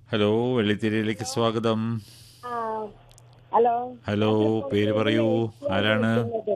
Hello വെള്ളിത്തിരയിലേക്ക് സ്വാഗതം ആ, hello hello പേര് പറയൂ ആരാണ്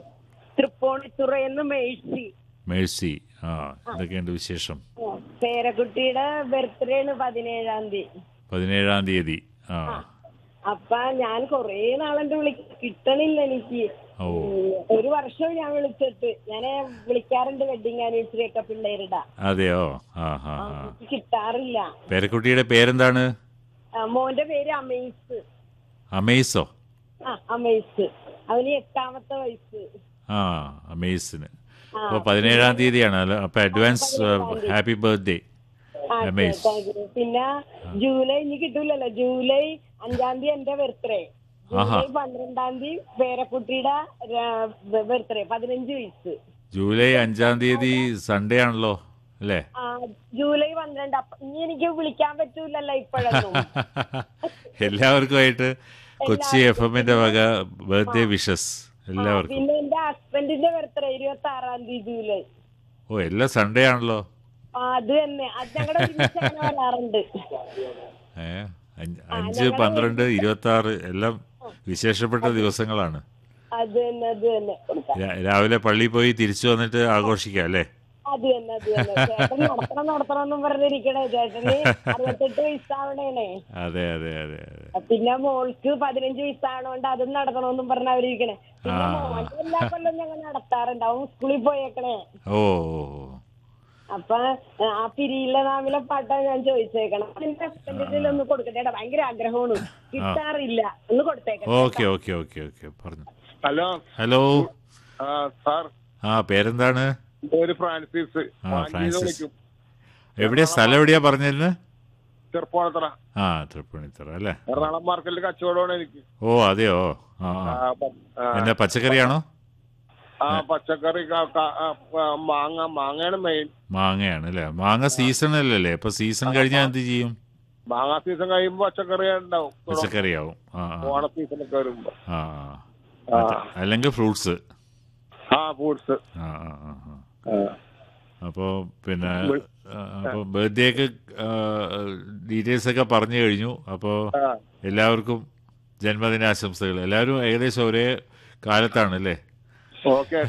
തൃപ്പൂണിത്തുറയെന്ന് മേഴ്സി മേഴ്സി ആ എന്തൊക്കെയുണ്ട് വിശേഷം ആ, പേരക്കുട്ടിയുടെ ബർത്ത്ഡേ ആണ് പതിനേഴാം തീയതി പതിനേഴാം തീയതി ആ അപ്പൊ ഞാൻ കൊറേ നാളെന്റെ വിളി കിട്ടണില്ല എനിക്ക് ഓ ഉം, ഒരു വർഷം ഞാൻ വിളിച്ചിട്ട് ഞാൻ വിളിക്കാറുണ്ട് വെഡിങ് ആനിവേഴ്സറി ഒക്കെ പിള്ളേരുടെ അതെയോ ആ ഹാ ആ, ഹാ എനിക്ക് കിട്ടാറില്ല പേരക്കുട്ടിയുടെ പേരെന്താണ് ആ, മോന്റെ പേര് അമേസ് അമേസോ ആ അമേസ് അവന് എട്ടാമത്തെ വയസ്സ് ആ അമേസിന് ആ. അപ്പോൾ പതിനേഴാം തീയതിയാണ് അല്ലോ അപ്പോൾ അഡ്വാൻസ് ഹാപ്പി ബർത്ത്ഡേ ആ, അമേസ്. Thank you. പിന്നെ ജൂലൈ ഇനി കിട്ടൂലല്ലോ ജൂലൈ അഞ്ചാം തീയതി എന്റെ ബർത്ത്ഡേ ആഹാ. ജൂലൈ പന്ത്രണ്ടാം തീയതി പേരക്കുട്ടിയുടെ ബർത്ത്ഡേ പതിനഞ്ച് വയസ്സ് ജൂലൈ അഞ്ചാം തീയതി സൺഡേ ആണല്ലോ അല്ലേ ആ ജൂലൈ പന്ത്രണ്ട് അപ്പൊ ഇനി എനിക്ക് വിളിക്കാൻ പറ്റൂലല്ലോ ഇപ്പോഴൊന്നും എല്ലാവർക്കുമായിട്ട് കൊച്ചി എഫ് എമ്മിന്റെ വക ബർത്ത്ഡേ വിഷസ് എല്ലാവർക്കും പിന്നെ എന്റെ ഹസ്ബൻഡിന്റെ ബർത്ത്ഡേ ഇരുപത്തി ആറാം തീയതി ജൂലൈ ഓ എല്ലാം സൺഡേ ആണല്ലോ ആ, അത് തന്നെ അത് ഞങ്ങളുടെ ഒരുമിച്ച് അങ്ങനെ വരാറുണ്ട് ഏ അഞ്ച് അഞ്ച് പന്ത്രണ്ട് ഇരുപത്തി ആറ് എല്ലാം വിശേഷപ്പെട്ട ദിവസങ്ങളാണ് അത് തന്നെ അത് തന്നെ രാ- രാവിലെ പള്ളിയിൽ പോയി തിരിച്ചു വന്നിട്ട് ആഘോഷിക്കാം അല്ലേ അത് തന്നെ അത് തന്നെ ചേട്ടൻ നടത്തണം നടത്തണം എന്നും പറഞ്ഞിരിക്കണേ ചേട്ടന് അറുപത്തെട്ട് വയസ്സാവണേനെ അതെ അതെ അതെ അതെ പിന്നെ മോൾക്ക് പതിനഞ്ച് വയസ്സാണോണ്ട് അതും നടത്തണമെന്നും പറഞ്ഞ അവരിക്കണേ പിന്നെ ആ. മോന്റെ എല്ലാ കൊല്ലം ഞങ്ങൾ നടത്താറുണ്ട് അവൻ സ്കൂളിൽ പോയേക്കണേ ഓ ഓ, ഓ. അപ്പൊ ആ പിരിയില്ല നാമിലെ പാട്ടാണ് ഞാൻ ചോദിച്ചേക്കണം എന്റെ ഹസ്ബൻഡിൽ ഒന്ന് കൊടുക്കട്ടെ എടാ, ഭയങ്കര ആഗ്രഹമാണ് കിട്ടാറില്ല ഒന്ന് കൊടുത്തേക്കണം ഓക്കെ ഓക്കെ ഓക്കെ ഓക്കെ പറഞ്ഞു ഹലോ ഹലോ ആ, സാർ ആ പേരെന്താണ് പേര് ഫ്രാൻസിസ് ആ, വാഞ്ചിയിൽ ഫ്രാൻസിസ്. വിളിക്കും എവിടെയാ സ്ഥലം എവിടെയാ പറഞ്ഞിരുന്നത് ചെറുപ്പോണത്തറ ആ തൃപ്പൂണിത്തറ അല്ലേ എറണാകുളം മാർക്കറ്റിൽ കച്ചവടമാണ് എനിക്ക് ഓ അതെയോ ആ ആ ആ, പ- ആ, എന്നാ പച്ചക്കറിയാണോ ആ പച്ചക്കറി ക- ക- ആ, ആ, മാങ്ങ മാങ്ങയാണ് മെയിൻ മാങ്ങയാണ് അല്ലേ മാങ്ങ സീസൺ അല്ലല്ലേ അപ്പൊ സീസൺ കഴിഞ്ഞാൽ എന്ത് ചെയ്യും മാങ്ങ സീസൺ കഴിയുമ്പോ പച്ചക്കറി ഉണ്ടാവും പച്ചക്കറിയാവും ആ ആ ഓണ സീസണൊക്കെ വരുമ്പോ ആ ആ. മറ്റേ- അല്ലെങ്കിൽ ഫ്രൂട്ട്സ് ആ ഫ്രൂട്ട്സ് ആ ആ ആ ആ. അപ്പോൾ പിന്നെ അപ്പോൾ ബർത്ത്ഡേക്ക് ഡീറ്റെയിൽസ് ഒക്കെ പറഞ്ഞു കഴിഞ്ഞു അപ്പോൾ എല്ലാവർക്കും ജന്മദിനാശംസകൾ എല്ലാവരും ഏകദേശം ഒരേ കാലത്താണ് അല്ലേ ഓക്കെ